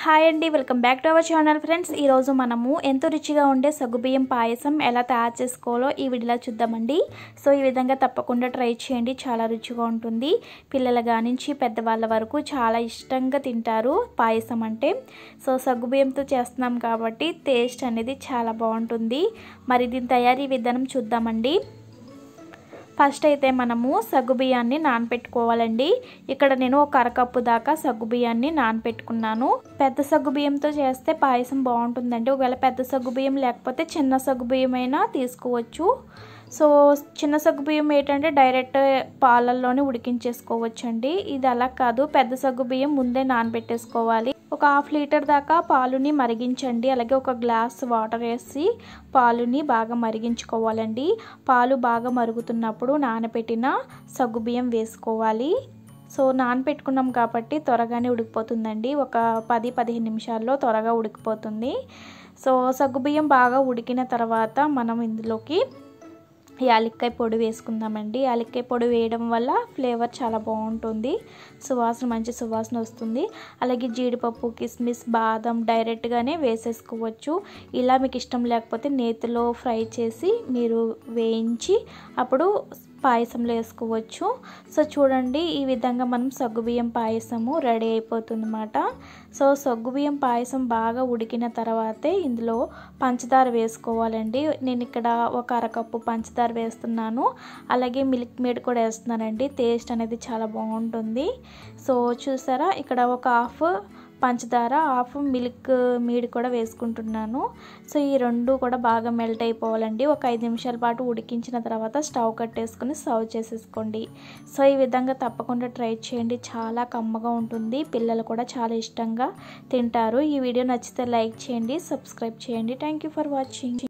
hi అండి welcome back to our channel friends ఈరోజు మనము ఎంతో రుచిగా ఉండే సగ్గుబియ్యం పాయసం ఎలా తయారు చేసుకోవాలో ఈ వీడియోలో చూద్దామండి సో ఈ విధంగా తప్పకుండా ట్రై చేయండి చాలా రుచిగా ఉంటుంది పిల్లల కానించి పెద్దవాళ్ళ వరకు చాలా ఇష్టంగా తింటారు పాయసం అంటే సో సగ్గుబియ్యంతో చేస్తున్నాం కాబట్టి టేస్ట్ అనేది చాలా బాగుంటుంది మరి దీని తయారీ విధానం చూద్దామండి ఫస్ట్ అయితే మనము సగ్గుబియ్యాన్ని నానపెట్టుకోవాలండి ఇక్కడ నేను ఒక అరకప్పు దాకా సగ్గుబియ్యాన్ని నానపెట్టుకున్నాను పెద్ద సగ్గుబియ్యంతో చేస్తే పాయసం బాగుంటుందండి ఒకవేళ పెద్ద సగ్గుబియ్యం లేకపోతే చిన్న సగ్గుబియ్యం అయినా తీసుకోవచ్చు సో చిన్న సగ్గుబియ్యం ఏంటంటే డైరెక్ట్ పాలల్లోనే ఉడికించేసుకోవచ్చు అండి ఇది అలా కాదు పెద్ద సగ్గుబియ్యం ముందే నానబెట్టేసుకోవాలి ఒక హాఫ్ లీటర్ దాకా పాలుని మరిగించండి అలాగే ఒక గ్లాస్ వాటర్ వేసి పాలుని బాగా మరిగించుకోవాలండి పాలు బాగా మరుగుతున్నప్పుడు నానబెట్టిన సగ్గుబియ్యం వేసుకోవాలి సో నానపెట్టుకున్నాం కాబట్టి త్వరగానే ఉడికిపోతుందండి ఒక పది పదిహేను నిమిషాల్లో త్వరగా ఉడికిపోతుంది సో సగ్గుబియ్యం బాగా ఉడికిన తర్వాత మనం ఇందులోకి యాలక్కాయ పొడి వేసుకుందామండి యాలక్కాయ పొడి వేయడం వల్ల ఫ్లేవర్ చాలా బాగుంటుంది సువాసన మంచి సువాసన వస్తుంది అలాగే జీడిపప్పు కిస్మిస్ బాదం డైరెక్ట్గానే వేసేసుకోవచ్చు ఇలా మీకు ఇష్టం లేకపోతే నేతిలో ఫ్రై చేసి మీరు వేయించి అప్పుడు పాయసంలో వేసుకోవచ్చు సో చూడండి ఈ విధంగా మనం సగ్గుబియ్యం పాయసము రెడీ అయిపోతుంది అన్నమాట సో సగ్గుబియ్యం పాయసం బాగా ఉడికిన తర్వాతే ఇందులో పంచదార వేసుకోవాలండి నేను ఇక్కడ ఒక అరకప్పు పంచదార వేస్తున్నాను అలాగే మిల్క్ మేడ్ కూడా వేస్తున్నానండి టేస్ట్ అనేది చాలా బాగుంటుంది సో చూసారా ఇక్కడ ఒక హాఫ్ పంచదార హాఫ్ మిల్క్ మీడ్ కూడా వేసుకుంటున్నాను సో ఈ రెండు కూడా బాగా మెల్ట్ అయిపోవాలండి ఒక ఐదు నిమిషాల పాటు ఉడికించిన తర్వాత స్టవ్ కట్టేసుకుని సర్వ్ చేసేసుకోండి సో ఈ విధంగా తప్పకుండా ట్రై చేయండి చాలా కమ్మగా ఉంటుంది పిల్లలు కూడా చాలా ఇష్టంగా తింటారు ఈ వీడియో నచ్చితే లైక్ చేయండి సబ్స్క్రైబ్ చేయండి థ్యాంక్ ఫర్ వాచింగ్